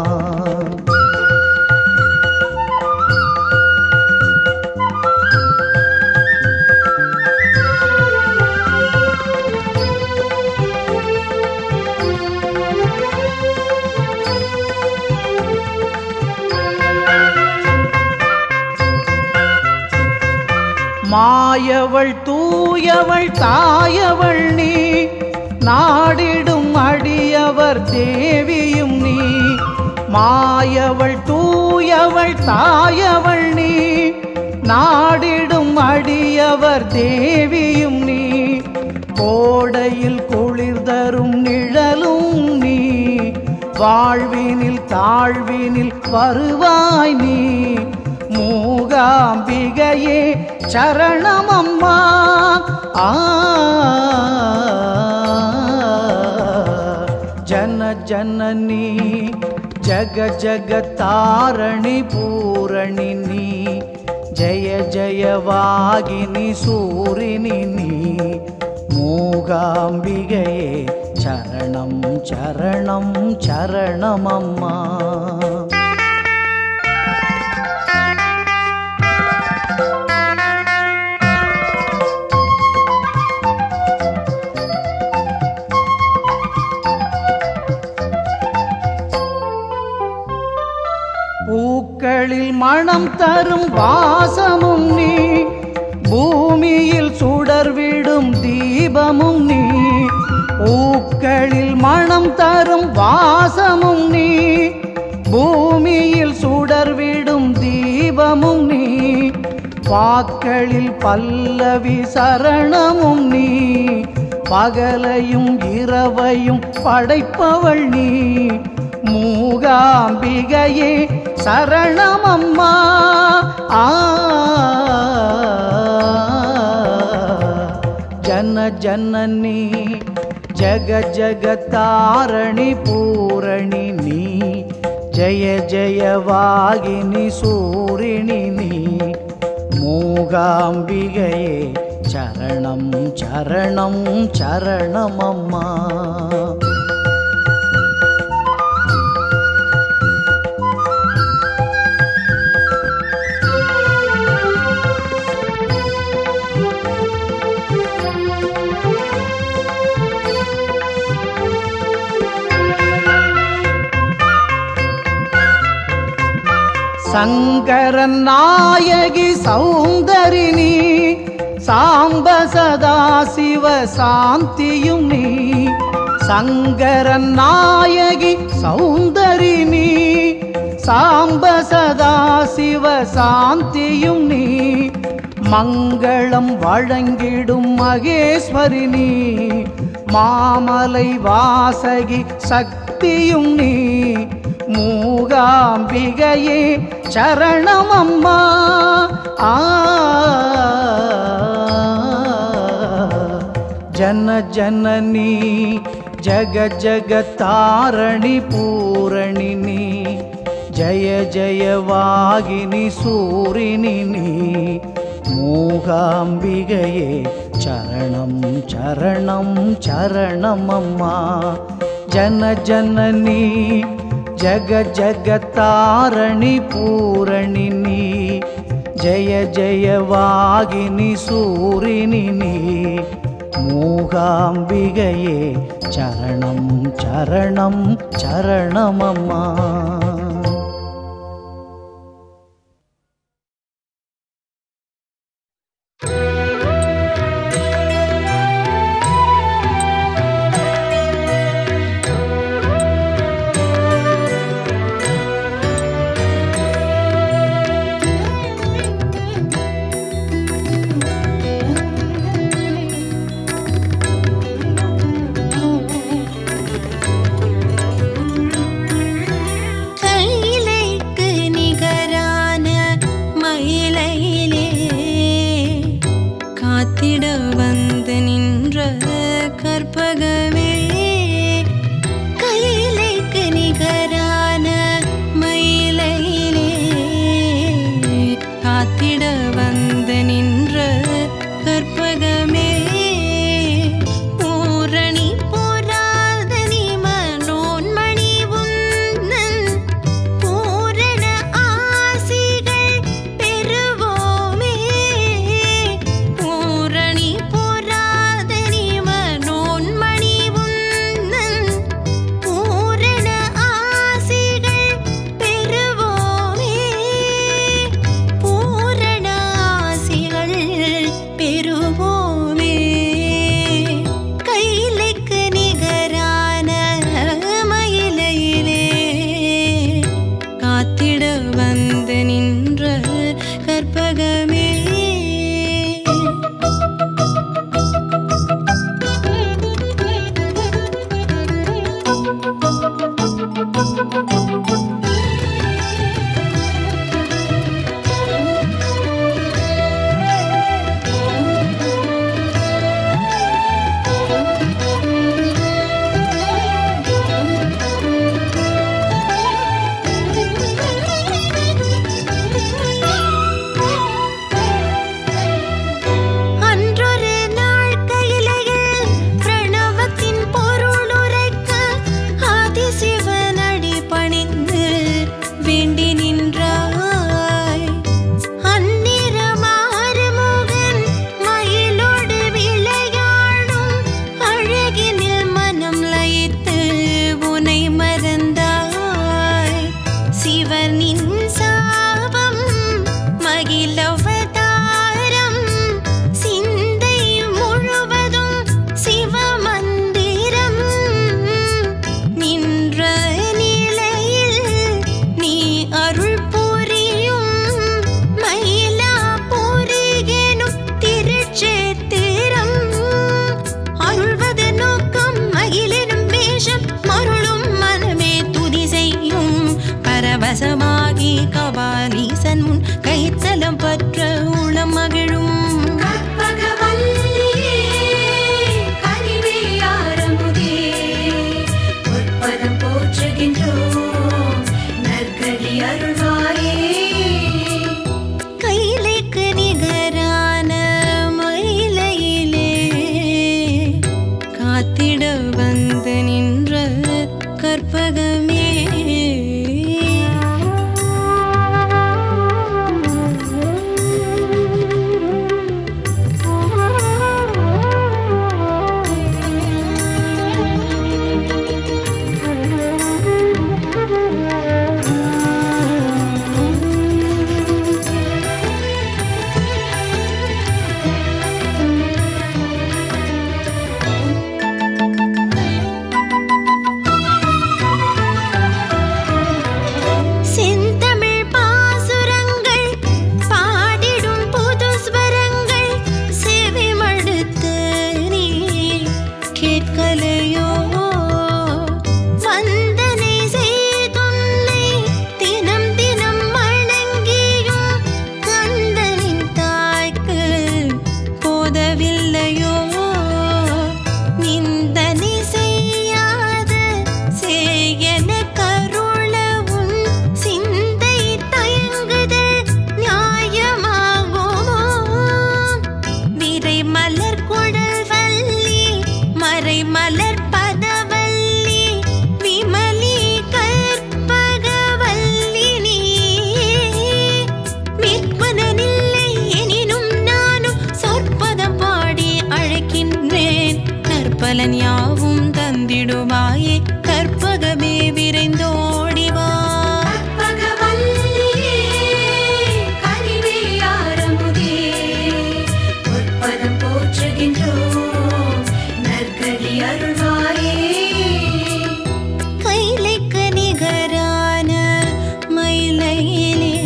மாயவள் தூயவள் தாயவள் நீ நாடிடும் அடியவர் தேவியும் நீ மாயவள் தூயவள் தாயவள் நீ நாடிடும் அடியவர் தேவியும் நீ கோடையில் குளிர் தரும் நிழலும் நீ வாழ்வினில் தாழ்வினில் வருவாய் நீ மூகாம்பிகையே சரணமம்மா ஆ ஜன ஜனனி ஜக ஜக தாரணி பூரணி நீ ஜய ஜயவாகினி சூரினி நீ மூகாம்பிகையே சரணம் சரணம் சரணமம்மா பூக்களில் மனம் தரும் வாசமும் நீ பூமியில் சுடர்விடும் தீபமும் நீ பூக்களில் மனம் தரும் வாசமும் நீ பூமியில் சுடர்விடும் தீபமும் நீ பாக்களில் பல்லவி சரணமும் நீ பகலையும் இரவையும் படைப்பவள் நீ மூகாம்பிகையே சரணமம்மா ஆ ஜன ஜனனி ஜக ஜக தாரணி பூரணி நீ ஜய ஜயவாகினி சூரிணி நீ மூகாம்பிகையே சரணம் சரணம் சரணமம்மா சங்கரன் நாயகி சௌந்தரினி சாம்ப சதா சிவ சாந்தியும் நீ சங்கரன் நாயகி சௌந்தரினி சாம்ப சதா சிவ சாந்தியும் நீ மங்களம் வழங்கிடும் மகேஸ்வரினி மாமலை வாசகி சக்தியும் நீ மூகாம்பிகையே சரணமம்மா ஆ ஜன ஜனனி ஜக ஜக தாரணி பூரணி நீ ஜய ஜயவாகினி சூரினி நீ மூகாம்பிகையே சரணம் சரணம் சரணமம்மா ஜன ஜனனி ஜக ஜக தாரணி பூரணி நீ ஜய ஜயவாகினி சூரினி நீ மூகாம்பிகையே சரணம் சரணம் சரணமம்மா கை வசமாகி கபாலீசன் முன் கைத்தலம் பற்ற உளம் மகிழும் கற்பகவல்லியே கனிவேயாரமுதே பொற்பதம் போற்றுகின்றோம் நற்கதி அருள்வாயே கைலைக்கு நிகரான மயிலையிலே காத்திட வந்து நின்ற கற்பகமே செந்தமிழ் பாசுரங்கள் பாடிடும் புது ஸ்வரங்கள் செவி மடுத்து நீ கேட்கலையோ வந்தனை செய்துன்னை தினம் தினம் வணங்கியும் கந்தனின் தாய்க்கு போதவில்லையோ நிந்தனை செய்யாத சேயன கருளவும் சிந்தை தயங்குது நியாயமாகுமோ விரை மலர் குழல் வள்ளி மறை மலர் பதவல்லி விமலி கற்பகவல்லி நீ மிற்பதனில்லை எனினும் நானும் சொற்பதம் பாடி அழைக்கின்றேன் நற்பலன் யாவும் தந்திடுவாயே கற்பகமே விரைந்தோடிவா கற்பகவல்லியே கனிவேயாரமுதே பொற்பதம் போற்றுகின்றோம் நற்கதி அருள்வாயே கைலைக்கு நிகரான மயிலையிலே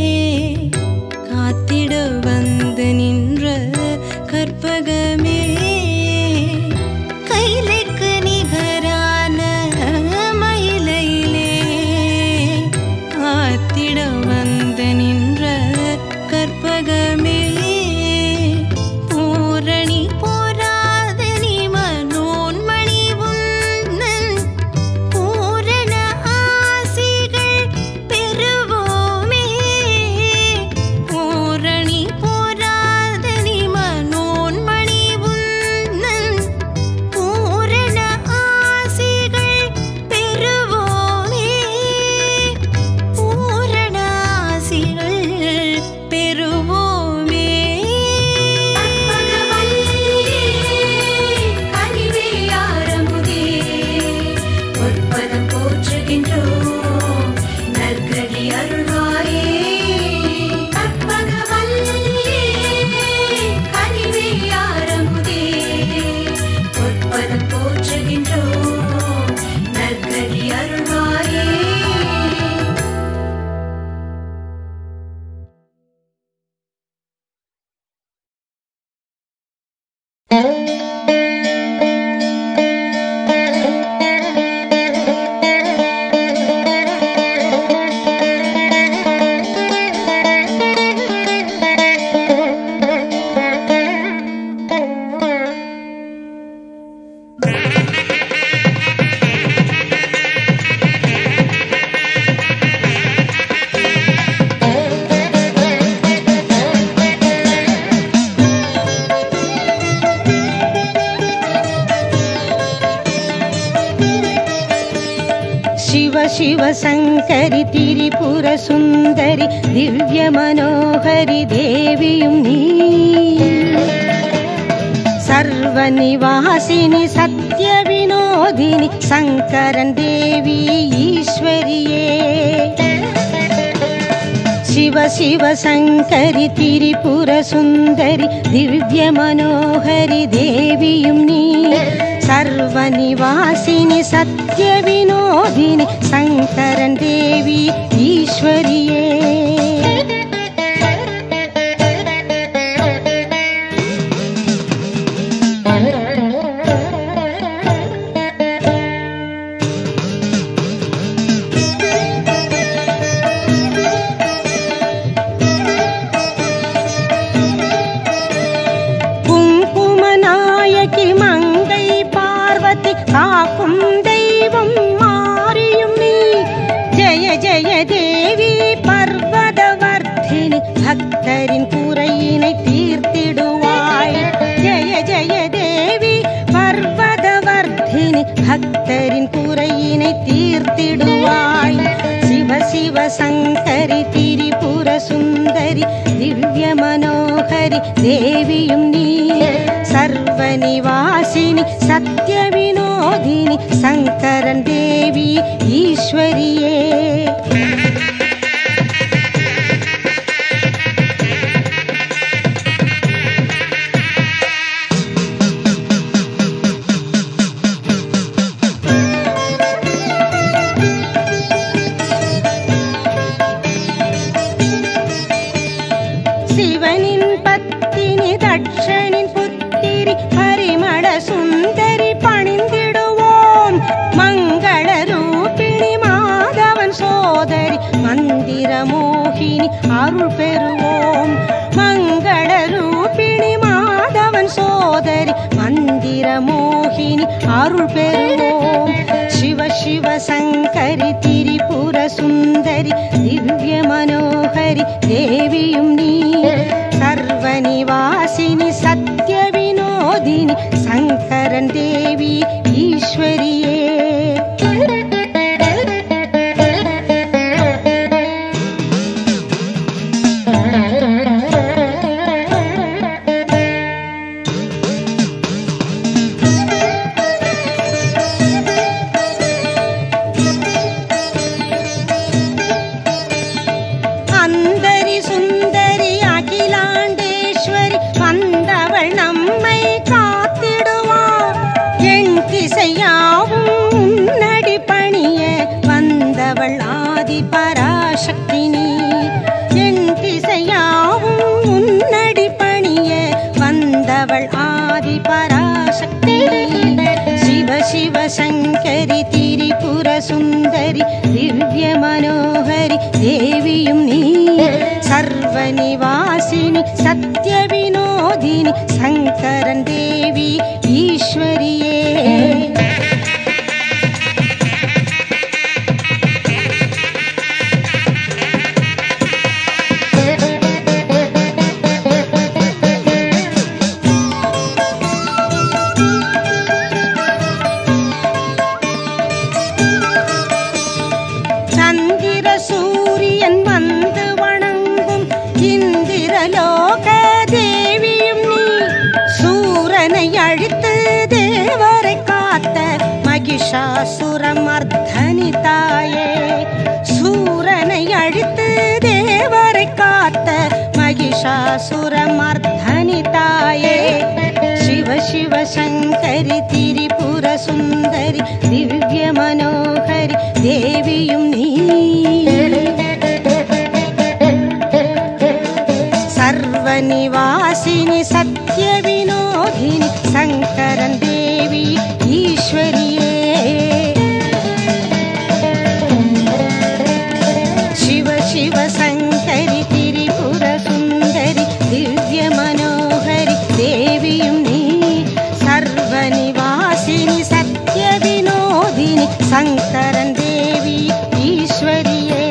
காத்திட வந்து நின்ற கற்பகமே கைலைக்கு நிகரான மயிலையிலே காத்திட வந்து நின்ற கற்பகமே பூரணி போராதனி மனோன்மணி உன்னன் பூரண ஆசிகள் பெறுவோமே பூரணி போராதனி மனோன்மணி உன்னன் பூரண ஆசிகள் பெறுவோமே பூரண ஆசிகள் பெறுவோமே கற்பகவல்லியே கனிவேயாரமுதே பொற்பதம் போற்றுகின்றோம் நற்கதி அருள்வாயே கற்பகவல்லியே கனிவேயாரமுதே பொற்பதம் போற்றுகின்றோம் நற்கதி அருள்வாயே ಶಿವ ಶಿವ ಶಂಕರಿ ತಿರಿಪುರ ಸುಂದರಿ ದಿವ್ಯ ಮನೋಹರಿ ದೇವಿயும் நீ ಸರ್ವ ನಿವಾಸಿನಿ ಸತ್ಯ ವಿನೋದಿನಿ ಶಂಕರನ್ ದೇವಿ ಈಶ್ವರಿಯೇ ಶಿವ ಶಿವ ಶಂಕರಿ ತಿರಿಪುರ ಸುಂದರಿ ದಿವ್ಯ ಮನೋಹರಿ ದೇವಿയും ನೀ സർവ നിവാസിനി സത്യ വിനോദിനി ശങ്കരൻ ദേവി ഈശ്വരിയേ தீர்த்திடுவாய் சிவ சிவ சங்கரி திரிபுர சுந்தரி திவ்ய மனோகரி தேவியும் நீ சர்வ நிவாசினி சத்ய வினோதினி சங்கரன் தேவி ஈஸ்வரியே சிவனின் பத்தினி தட்சனின் புத்திரி பரிமள சுந்தரி பணிந்திடுவோம் மங்கள ரூபிணி மாதவன் சோதரி மந்திர மோகினி அருள் பெறுவோம் மங்கள ரூபிணி மாதவன் சோதரி மந்திர மோகினி அருள் பெறுவோம் சிவ சிவ சங்கரி திரிபுர சுந்தரி திவ்ய மனோகரி தேவியும் நீ சர்வ நிவாசினி சத்ய வினோதினி சங்கரன் தேவி ஈஸ்வரியே அந்தரி சுந்தரி அகிலாண்டேஸ்வரி வந்தவள் நம்மை காத்திடுவார் என் திசையாவும் உன்னடி பணிய வந்தவள் ஆதி பராசக்தி நீ என் திசையாவும் உன்னடி பணிய வந்தவள் ஆதி பராசக்தி சிவ சிவ சங்கரி திரிபுர சுந்தரி திவ்ய மனோகரி தேவியும் நீ சர்வ நிவாசினி சத்ய வினோதினி சங்கரன் தேவி ஈஸ்வரியே சந்திர சூரியன் வந்து வணங்கும் இந்திரலோக தேவியும் நீ சூரனை அழித்து தேவரை காத்த மகிஷாசுரமர்தனி தாயே சூரனை அழித்து தேவரை காத்த மகிஷாசுரமர்தனி தாயே சிவ சிவ சங்கரி திரிபுர சுந்தரி திவ்ய மனோகரி தேவியும் நீ சர்வ நிவாசினி சத்ய வினோதினி சங்கரன் தேவி ஈஸ்வரியே சிவ சிவ சங்கரி திரிபுர சுந்தரி திவ்ய மனோகரி தேவியும் நீ சர்வ நிவாசினி சத்ய வினோதினி சங்கரன் தேவி ஈஸ்வரியே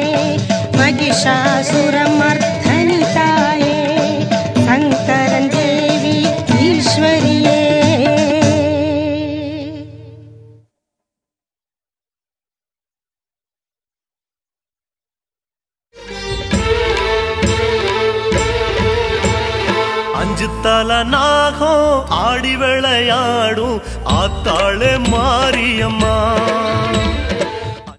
மகிஷாசுரமர்தனி தாயே சங்கரன் தேவி ஈஸ்வரியே அஞ்சு தல நாகம் ஆடி விளையாடும் ஆத்தாளே மாரியம்மா